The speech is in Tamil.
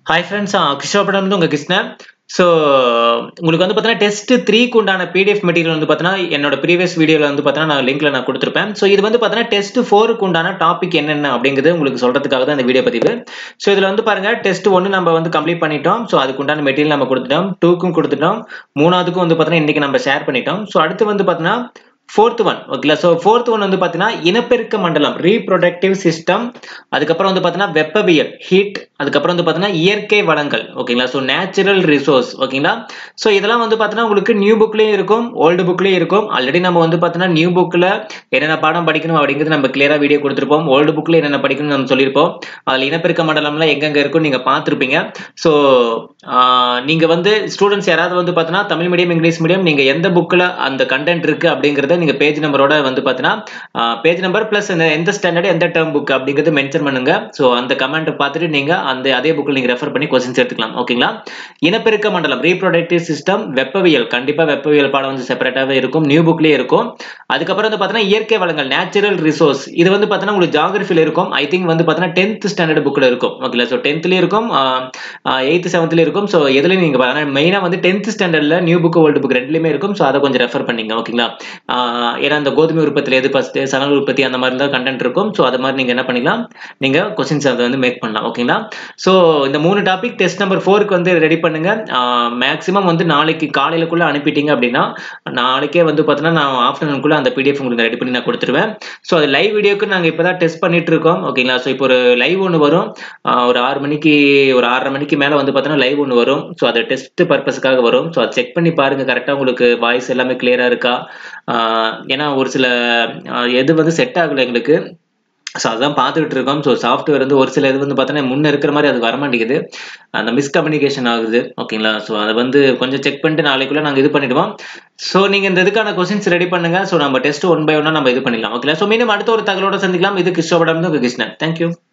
ஹாய் ஃப்ரெண்ட்ஸ் கிருஷ்ணபடம் வந்து உங்கள் கிருஷ்ணன் ஸோ உங்களுக்கு வந்து பார்த்தீங்கன்னா டெஸ்ட் த்ரீக்கு உண்டான பிடிஎஃப் மெட்டீரியல் வந்து பார்த்தீங்கன்னா என்னோட ப்ரீவியஸ் வீடியோவில் வந்து பார்த்தீங்கன்னா நான் லிங்க்ல நான் கொடுத்துருப்பேன் ஸோ இது வந்து பார்த்தீங்கன்னா டெஸ்ட் ஃபோருக்கு உண்டான டாபிக் என்னென்ன அப்படிங்கிறது உங்களுக்கு சொல்றதுக்காக தான் இந்த வீடியோ பதிவு ஸோ இதில் வந்து பாருங்க டெஸ்ட் ஒன்று நம்ம வந்து கம்ப்ளீட் பண்ணிட்டோம் ஸோ அதுக்கு உண்டான மெட்டீரியல் நம்ம கொடுத்துட்டோம் டூக்கும் கொடுத்துட்டோம் மூணாவதுக்கும் வந்து பார்த்தீங்கன்னா இன்னைக்கு நம்ம ஷேர் பண்ணிட்டோம் ஸோ அடுத்து வந்து பார்த்தீங்கன்னா ஃபோர்த் ஒன் ஓகேங்களா ஸோ ஃபோர்த் ஒன் வந்து பார்த்தீங்கன்னா இனப்பெருக்க மண்டலம் ரீப்ரொடக்டிவ் சிஸ்டம் அதுக்கப்புறம் வந்து பார்த்தீங்கன்னா வெப்பவியல் ஹீட் அதுக்கப்புறம் வந்து பார்த்தீங்கன்னா இயற்கை வளங்கள் ஓகேங்களா ஸோ நேச்சுரல் ரிசோர்ஸ் ஓகேங்களா ஸோ இதெல்லாம் வந்து பார்த்தீங்கன்னா உங்களுக்கு நியூ புக்லேயும் இருக்கும் ஓல்டு புக்லேயும் இருக்கும் ஆல்ரெடி நம்ம வந்து பார்த்தீங்கன்னா நியூ புக்கில் என்னென்ன பாடம் படிக்கணும் அப்படிங்கிறது நம்ம கிளியராக வீடியோ கொடுத்துருப்போம் ஓல்டு புக்கில் என்னென்ன படிக்கணும்னு நம்ம சொல்லியிருப்போம் அதில் இனப்பெருக்க மண்டலம்லாம் எங்கெங்கே இருக்கும் நீங்கள் பார்த்துருப்பீங்க ஸோ நீங்கள் வந்து ஸ்டூடெண்ட்ஸ் யாராவது வந்து பார்த்தீங்கன்னா தமிழ் மீடியம் இங்கிலீஷ் மீடியம் நீங்கள் எந்த புக்கில் அந்த கண்டென்ட் இருக்குது அப்படிங்கிறத நீங்கள் பேஜ் நம்பரோட வந்து பார்த்தீங்கன்னா பேஜ் நம்பர் ப்ளஸ் எந்த ஸ்டாண்டர்டு எந்த டேர்ம் புக் அப்படிங்கிறது மென்ஷன் பண்ணுங்க ஸோ அந்த கமெண்ட் பார்த்துட்டு நீங்கள் அந்த அதே புக்கில் நீங்கள் ரெஃபர் பண்ணி கொஸ்டின்ஸ் எடுத்துக்கலாம் ஓகேங்களா இனப்பெருக்க மண்டலம் ரீப்ரொடக்டிவ் சிஸ்டம் வெப்பவியல் கண்டிப்பாக வெப்பவியல் பாடம் வந்து செப்பரேட்டாகவே இருக்கும் நியூ புக்லேயே இருக்கும் அதுக்கப்புறம் வந்து பார்த்தீங்கன்னா இயற்கை வளங்கள் நேச்சுரல் ரிசோர்ஸ் இது வந்து பார்த்தீங்கன்னா உங்களுக்கு ஜாகிரபியில் இருக்கும் ஐ திங்க் வந்து பார்த்தீங்கன்னா டென்த் ஸ்டாண்டர்ட் புக்கில் இருக்கும் ஓகேங்களா ஸோ டென்த்லேயும் இருக்கும் எயித்து செவன்த்லேயும் இருக்கும் ஸோ எதுலையும் நீங்கள் ஆனால் மெயினாக வந்து டென்த் ஸ்டாண்டர்டில் நியூ புக் ஓல்டு புக் ரெண்டுலேயுமே இருக்கும் ஸோ அதை கொஞ்சம் ரெஃபர் பண்ணிங்க ஓகேங்களா ஏன்னா அந்த கோதுமை உற்பத்தியில் எது ஃபஸ்ட்டு சணல் உற்பத்தி அந்த மாதிரி தான் கண்டென்ட் இருக்கும் ஸோ அது மாதிரி நீங்கள் என்ன பண்ணிக்கலாம் நீங்கள் கொஸ்டின்ஸ் அதை வந்து மேக் பண்ணலாம் ஓகேங்களா ஸோ இந்த மூணு டாபிக் டெஸ்ட் நம்பர் ஃபோருக்கு வந்து ரெடி பண்ணுங்க மேக்ஸிமம் வந்து நாளைக்கு காலையிலக்குள்ளே அனுப்பிட்டீங்க அப்படின்னா நாளைக்கே வந்து பார்த்தீங்கன்னா நான் ஆஃப்டர்நூனுக்குள்ளே அந்த பிடிஎஃப் உங்களுக்கு ரெடி பண்ணி நான் கொடுத்துருவேன் ஸோ அது லைவ் வீடியோக்கு நாங்கள் இப்போ தான் டெஸ்ட் பண்ணிட்டு இருக்கோம் ஓகேங்களா ஸோ இப்போ ஒரு லைவ் ஒன்று வரும் ஒரு ஆறு மணிக்கு ஒரு ஆறரை மணிக்கு மேலே வந்து பார்த்தீங்கன்னா லைவ் ஒன்று வரும் ஸோ அது டெஸ்ட் பர்பஸ்க்காக வரும் ஸோ அதை செக் பண்ணி பாருங்கள் கரெக்டாக உங்களுக்கு வாய்ஸ் எல்லாமே கிளியராக இருக்கா ஏன்னா ஒரு சில எது வந்து செட் ஆகலை எங்களுக்கு ஸோ அதான் பார்த்துக்கிட்டு இருக்கோம் ஸோ சாஃப்ட்வேர் வந்து ஒரு சில இது வந்து பார்த்தோன்னா முன்னே இருக்கிற மாதிரி அது வரமாட்டேங்குது அந்த மிஸ்கம்யூனிகேஷன் ஆகுது ஓகேங்களா ஸோ அதை வந்து கொஞ்சம் செக் பண்ணிட்டு நாளைக்குள்ளே நாங்கள் இது பண்ணிடுவோம் ஸோ நீங்கள் இந்த இதுக்கான கொஸ்டின்ஸ் ரெடி பண்ணுங்க ஸோ நம்ம டெஸ்ட் ஒன் பை ஒன்னாக நம்ம இது பண்ணிடலாம் ஓகேங்களா ஸோ மீண்டும் அடுத்த ஒரு தகவலோட சந்திக்கலாம் இது கிருஷ்ணபடம் கிருஷ்ணன் தேங்க்யூ